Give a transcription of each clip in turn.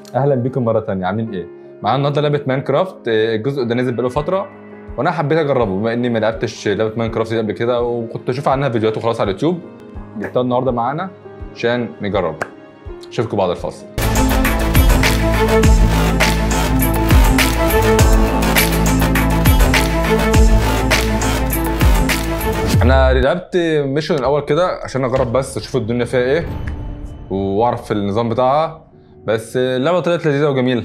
اهلا بيكم مره تانية عاملين ايه معانا النهارده لعبه ماينكرافت آه، الجزء ده نزل بقاله فتره وانا حبيت اجربه بما اني ما لعبتش لعبه ماينكرافت دي قبل كده وكنت اشوف عنها فيديوهات وخلاص على اليوتيوب جبتها النهارده معانا عشان نجرب اشوفكم بعد الفاصل انا لعبت ميشن الاول كده عشان اجرب بس اشوف الدنيا فيها ايه واعرف النظام بتاعها بس اللعبه طلعت لذيذه وجميله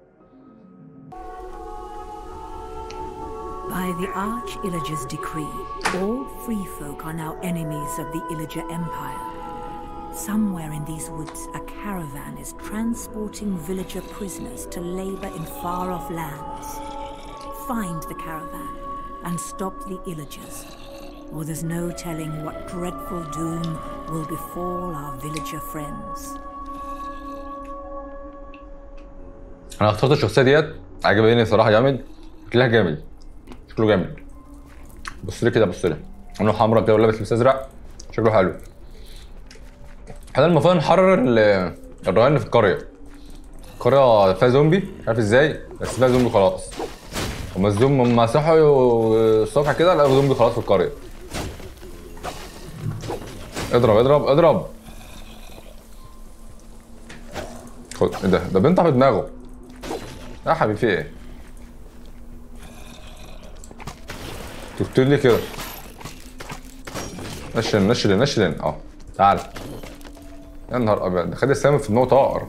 By the Arch Illager's decree, all free folk are now enemies of the Illager Empire. Somewhere in these woods, a caravan is transporting villager prisoners to labor in far off lands. Find the caravan and stop the Illagers, or there's no telling what dreadful doom will befall our villager friends. انا اخترت الشخصيه ديت عجباني صراحه جامد شكلها جامد شكله جامد بص لي كده بص لي عينه حمراء كده ولابس لبس ازرق شكله حلو احنا المفروض نحرر ال- الرهائن اللي في القريه القريه فيها زومبي مش عارف ازاي بس فيها زومبي خلاص هما الزومبي هما صحوا الصبح كده لقوا زومبي خلاص في القريه اضرب اضرب اضرب خد ايه ده ده بنت في دماغه يا حبيبي في ايه تقتل لي كده نشل نشل نشل اه تعال يا نهار ابيض ده خد السهم في دماغه طائر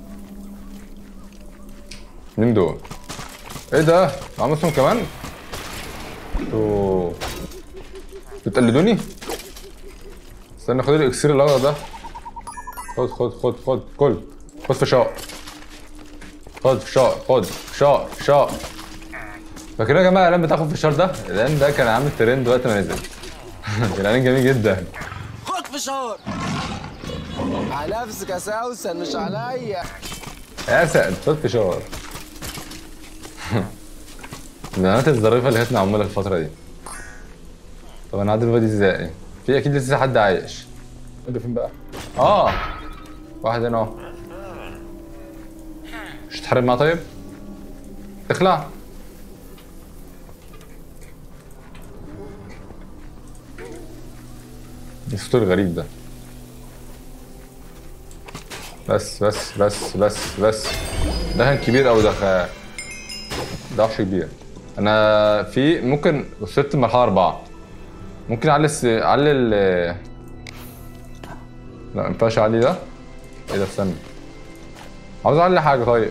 مين دول؟ ايه ده؟ معاه مسهم كمان؟ انتوا بتقلدوني؟ استنى خد الاكسير الاخضر ده خد خد خد خد كل خد فشار خد فشار خد فشار فشار فاكرين يا جماعه الاعلان بتاع خد فشار ده؟ الاعلان ده كان عامل ترند وقت ما نزل الاعلان جميل جدا خد فشار على نفسك يا سوسن مش عليا يا سعد خد فشار الاعلانات الظريفه اللي كانت معموله الفتره دي طب انا هعدي الفيديو دي ازاي؟ في اكيد لسه حد عايش ده فين بقى؟ اه واحد هنا اهو مش تحارب معاه طيب؟ اخلع إيه الصوت الغريب ده بس بس بس بس بس ده كان كبير أوي ده خ... ده وحش كبير انا في ممكن وصلت لمرحله اربعه ممكن اعلي الس... اعلي ال لا ما ينفعش اعلي ده ايه ده استنى عاوز اعلي حاجه طيب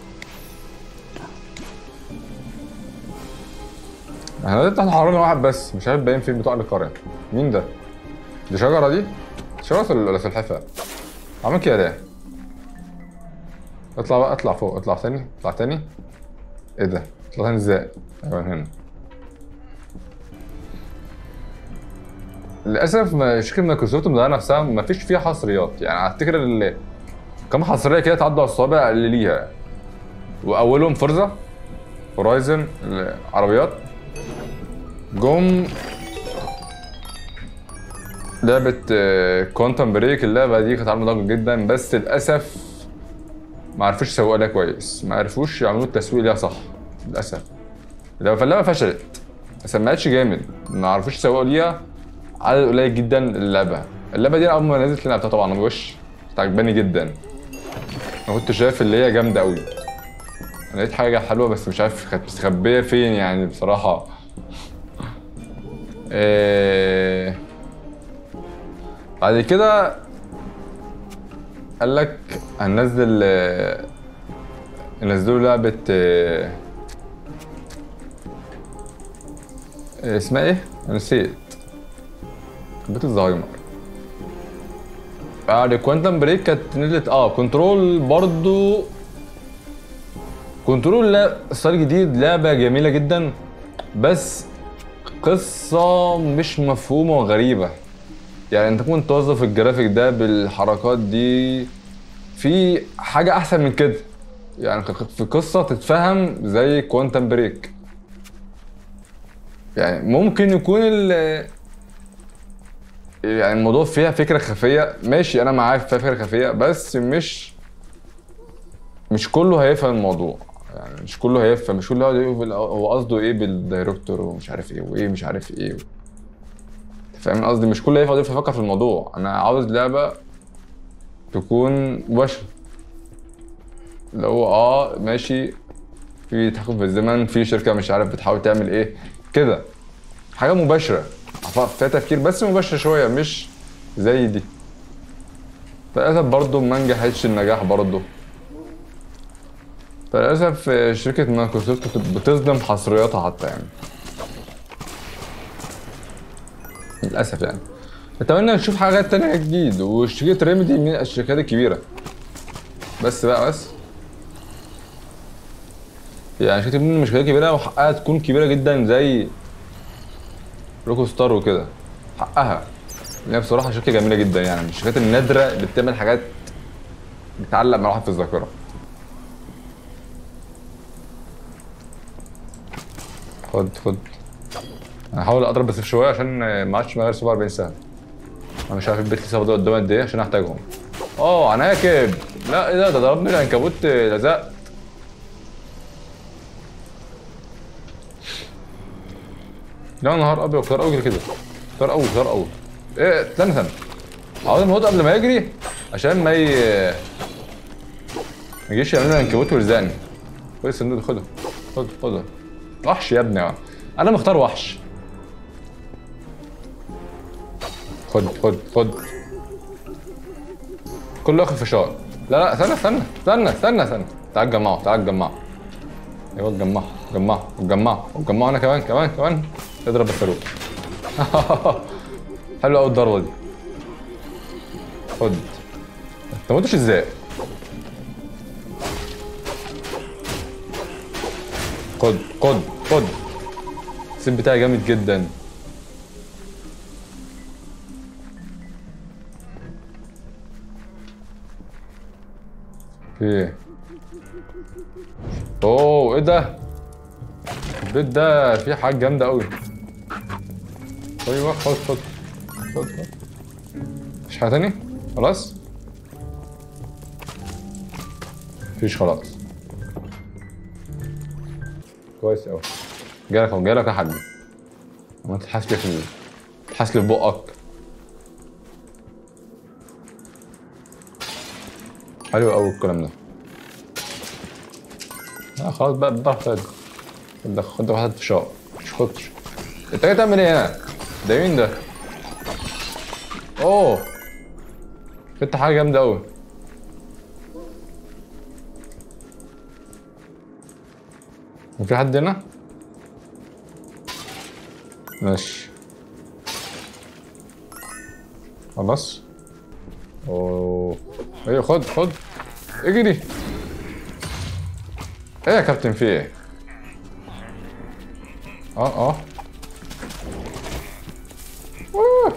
احنا دلوقتي احنا حررنا واحد بس مش عارف باين فين بتوع القريه مين ده؟ دي شجره دي؟ شجره ولا سلحفاه؟ عامل كده ليه؟ اطلع بقى اطلع فوق اطلع تاني اطلع تاني ايه ده؟ اطلع تاني ازاي؟ ايوه هنا للاسف ما- شركه مايكروسوفت مديره نفسها ما فيش فيها حصريات يعني افتكر ال- كم حصريه كده تعدوا على الصوابع اللي ليها واولهم فرزا هورايزن العربيات جم لعبة كوانتم بريك اللعبة دي كانت عاملة ضجة جدا بس للأسف ما عرفوش يسوقوا لها كويس ما عرفوش يعملوا التسويق ليها صح للأسف اللعبة فاللعبة فشلت ما سمعتش جامد ما عرفوش يسوقوا ليها عدد قليل جدا اللي لعبها اللعبة دي أول ما نزلت لعبتها طبعا وش كانت عجباني جدا أنا كنت شايف اللي هي جامدة أوي أنا لقيت حاجة حلوة بس مش عارف كانت مستخبية فين يعني بصراحة إيه... بعد كده قال لك هننزل آه، نزلوا لعبة آه، آه، اسمها ايه؟ انا نسيت بيت الزهايمر بعد كوانتم بريك كانت نزلت اه كنترول برضو كنترول لا ستايل جديد لعبة جميلة جدا بس قصة مش مفهومة وغريبة يعني انت ممكن توظف الجرافيك ده بالحركات دي في حاجة أحسن من كده يعني في قصة تتفهم زي كوانتم بريك يعني ممكن يكون ال يعني الموضوع فيها فكرة خفية ماشي أنا معاك فيها فكرة خفية بس مش مش كله هيفهم الموضوع يعني مش كله هيفهم مش كله هيقول هو قصده ايه بالدايركتور ومش عارف ايه وايه مش عارف ايه فاهم قصدي مش كله هيفهم يفكر في الموضوع انا عاوز لعبه تكون مباشره اللي هو اه ماشي في تحكم في الزمن في شركه مش عارف بتحاول تعمل ايه كده حاجه مباشره فيها تفكير بس مباشر شويه مش زي دي للاسف برضه ما نجحتش النجاح برضه للاسف آه، شركه مايكروسوفت بت- بتصدم حصرياتها حتى يعني للاسف يعني اتمنى نشوف حاجات تانية جديد وشركه ريميدي من الشركات الكبيره بس بقى بس يعني شركه ريميدي مش شركه كبيره وحقها تكون كبيره جدا زي روكو ستار وكده حقها لان هي بصراحه شركه جميله جدا يعني من الشركات النادره اللي بتعمل حاجات بتعلق مع الواحد في الذاكره خد خد انا هحاول اضرب بس في شويه عشان ما عادش معايا غير 47 ساعه انا مش عارف البيت لسه فاضل قدامي قد ايه عشان احتاجهم اه عناكب لا ايه ده ده ضربني العنكبوت لزقت يا نهار ابيض كتار قوي كده كتار قوي كتار قوي ايه استنى استنى عاوز الموت قبل ما يجري عشان ما ي ما يجيش يعمل لي عنكبوت ويلزقني كويس الصندوق ده خده خد خده وحش يا ابني انا مختار وحش خد خد خد كله اخر فشار لا لا استنى استنى استنى استنى استنى تعال جمعه تعال جمعه ايوه جمعه جمعه جمعه وجمعه انا كمان كمان كمان اضرب الصاروخ حلو قوي الضربه دي خد انت موتش ازاي خد خد خد السيف بتاعي جامد جدا ايه اوه ايه ده البيت ده فيه حاجات جامده قوي ايوه خد خد خد خد مفيش حاجه تاني خلاص مفيش خلاص كويس قوي جالك اهو جالك يا حاج ما تتحاسب في ال- تتحاسب في بقك حلو قوي الكلام ده لا خلاص بقى براحتك خد خد واحد فشار مش خدش انت جاي تعمل ايه هنا؟ ده مين ده؟ اوه خدت حاجة جامدة قوي وفي حد هنا؟ ماشي خلاص اوه ايه خد خد اجري ايه يا كابتن في ايه؟ اه اه أوه.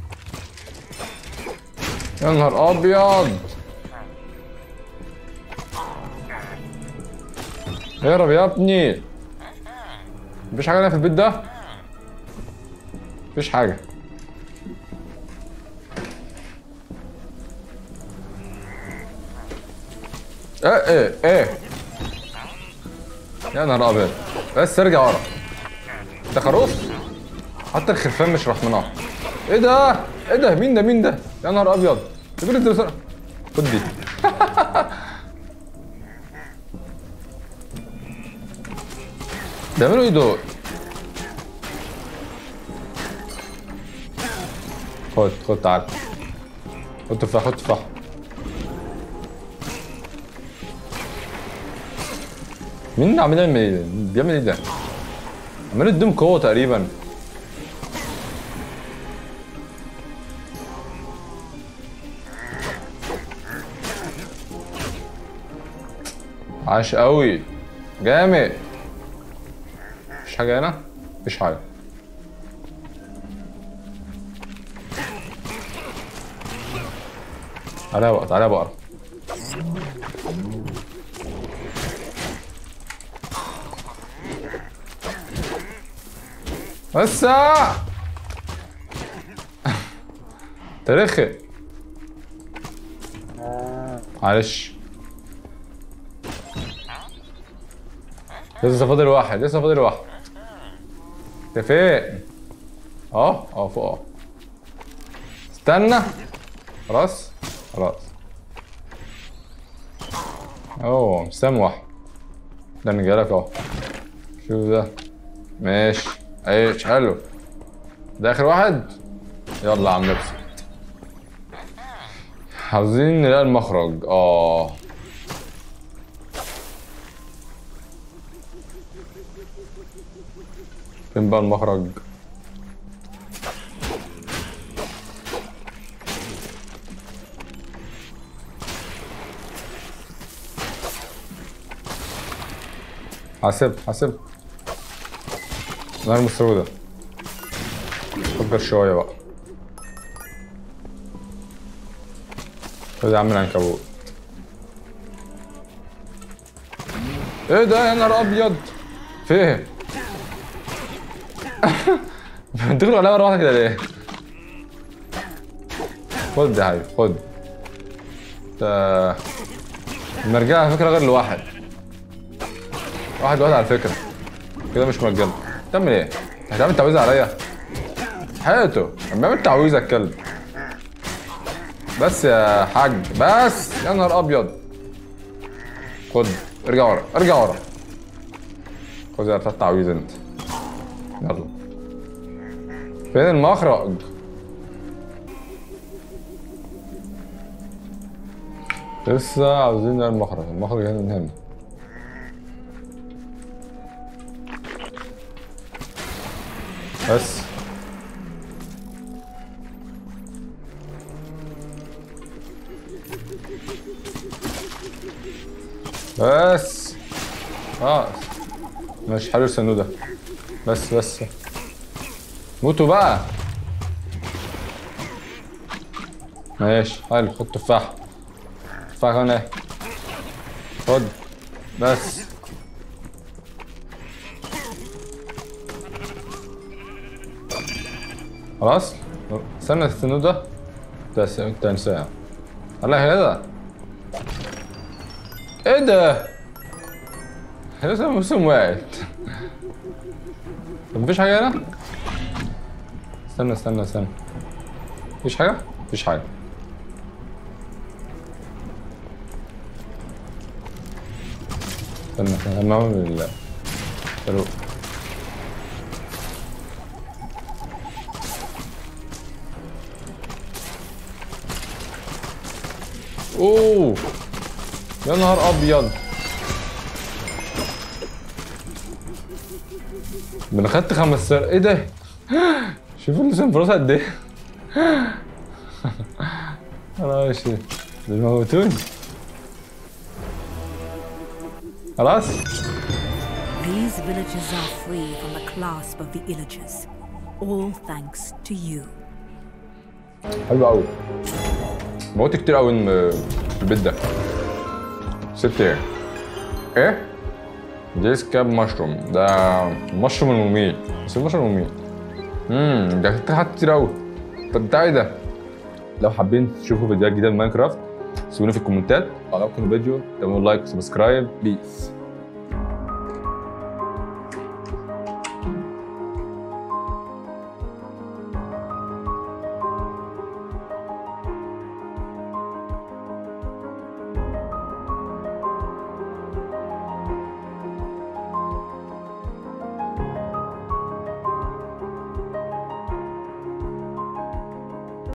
يا نهار ابيض اهرب يا ابني مفيش حاجه هنا في البيت ده مفيش حاجه ايه ايه ايه يا نهار ابيض بس ارجع ورا ده خروف حتى الخرفان مش رحمناه ايه ده ايه ده مين ده مين ده يا نهار ابيض تقول انت بسرعه خد دي بيعملوا ايه دول خد خد تعال خد تفاح خد تفاح مين عامل ايه بيعمل ايه ده عمال يديهم قوه تقريبا عاش قوي جامد مفيش حاجه هنا مفيش حاجه تعالى بقى تعالى بقى بس تاريخي معلش لسه فاضل واحد لسه فاضل واحد انت فين؟ اه اه فوق اه استنى خلاص خلاص اوه مستني واحد ده انا جايلك اهو شوف ده ماشي عيش حلو ده اخر واحد يلا يا عم نفسي عاوزين نلاقي المخرج اه فين بقى المخرج حاسب حاسب نار السوداء فكر شوية بقى خد يا عم العنكبوت ايه ده يا نهار ابيض فين بتدخل عليا مره واحده كده ليه خد يا حبيبي خد ده المرجعة على فكرة غير لواحد واحد واحد على فكرة كده مش مرجلة تعمل ايه؟ هتعمل تعويذة عليا؟ حياته اما اعمل تعويذة الكلب بس يا حاج بس يا نهار ابيض خد ارجع ورا ارجع ورا خد يا بتاع التعويذ انت يلا فين المخرج لسه عاوزين نلاقي المخرج المخرج هنا من هنا بس بس اه مش حلو الصندوق ده بس بس موتوا بقى ماشي حلو خد تفاح تفاح هنا خد بس خلاص استنى الصندوق ده بس انت انساه الله كده ايه ده؟ لسه مسلم وقعت طب مفيش حاجة هنا؟ استنى استنى استنى مفيش حاجة؟ مفيش حاجة استنى استنى انا اعمل ال حلو اوه يا نهار ابيض ده انا خدت خمس سر ايه ده شوف اللسان فراسة قد ايه خلاص دول موتوني خلاص These villages are free from the clasp of the Illagers. All thanks to you. حلو قوي موت كتير قوي في البيت ده ست ايه ايه دي سكاب مشروم ده مشروم المميت بس المشروم المميت امم ده كتير حاجات كتير قوي طب ده ايه ده لو حابين تشوفوا فيديوهات جديده من ماينكرافت سيبوني في الكومنتات لو عجبكم الفيديو تعملوا لايك وسبسكرايب بيس